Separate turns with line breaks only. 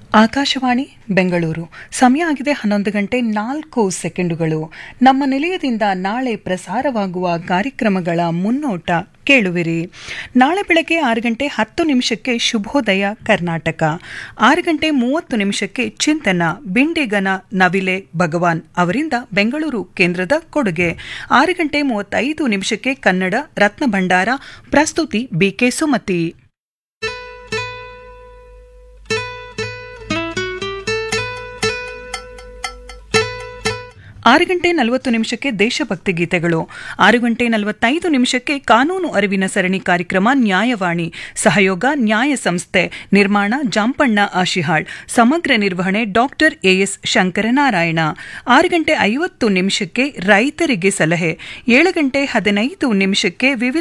ಆಕಾಶವಾಣಿ ಬೆಂಗಳೂರು ಸಮಯ ಆಗಿದೆ ಹನ್ನೊಂದು ಗಂಟೆ ನಾಲ್ಕು ಸೆಕೆಂಡುಗಳು ನಮ್ಮ ನಿಲಯದಿಂದ ನಾಳೆ ಪ್ರಸಾರವಾಗುವ ಕಾರ್ಯಕ್ರಮಗಳ ಮುನ್ನೋಟ ಕೇಳುವಿರಿ ನಾಳೆ ಬೆಳಗ್ಗೆ ಆರು ಗಂಟೆ ಹತ್ತು ನಿಮಿಷಕ್ಕೆ ಶುಭೋದಯ ಕರ್ನಾಟಕ ಆರು ಗಂಟೆ ಮೂವತ್ತು ನಿಮಿಷಕ್ಕೆ ಚಿಂತನ ಬಿಂಡಿಗನ ನವಿಲೆ ಭಗವಾನ್ ಅವರಿಂದ ಬೆಂಗಳೂರು ಕೇಂದ್ರದ ಕೊಡುಗೆ ಆರು ಗಂಟೆ ಮೂವತ್ತೈದು ನಿಮಿಷಕ್ಕೆ ಕನ್ನಡ ರತ್ನ ಭಂಡಾರ ಪ್ರಸ್ತುತಿ ಬಿಕೆ ಸುಮತಿ ಆರು ಗಂಟೆ ನಲವತ್ತು ನಿಮಿಷಕ್ಕೆ ದೇಶಭಕ್ತಿ ಗೀತೆಗಳು ಆರು ಗಂಟೆ ನಲವತ್ತೈದು ನಿಮಿಷಕ್ಕೆ ಕಾನೂನು ಅರಿವಿನ ಸರಣಿ ಕಾರ್ಯಕ್ರಮ ನ್ಯಾಯವಾಣಿ ಸಹಯೋಗ ನ್ಯಾಯ ಸಂಸ್ಥೆ ನಿರ್ಮಾಣ ಜಾಂಪಣ್ಣ ಆಶಿಹಾಳ್ ಸಮಗ್ರ ನಿರ್ವಹಣೆ ಡಾಕ್ಟರ್ ಎಎಸ್ ಶಂಕರನಾರಾಯಣ ಆರು ಗಂಟೆ ಐವತ್ತು ನಿಮಿಷಕ್ಕೆ ರೈತರಿಗೆ ಸಲಹೆ ಏಳು ಗಂಟೆ ಹದಿನೈದು ನಿಮಿಷಕ್ಕೆ ವಿವಿಧ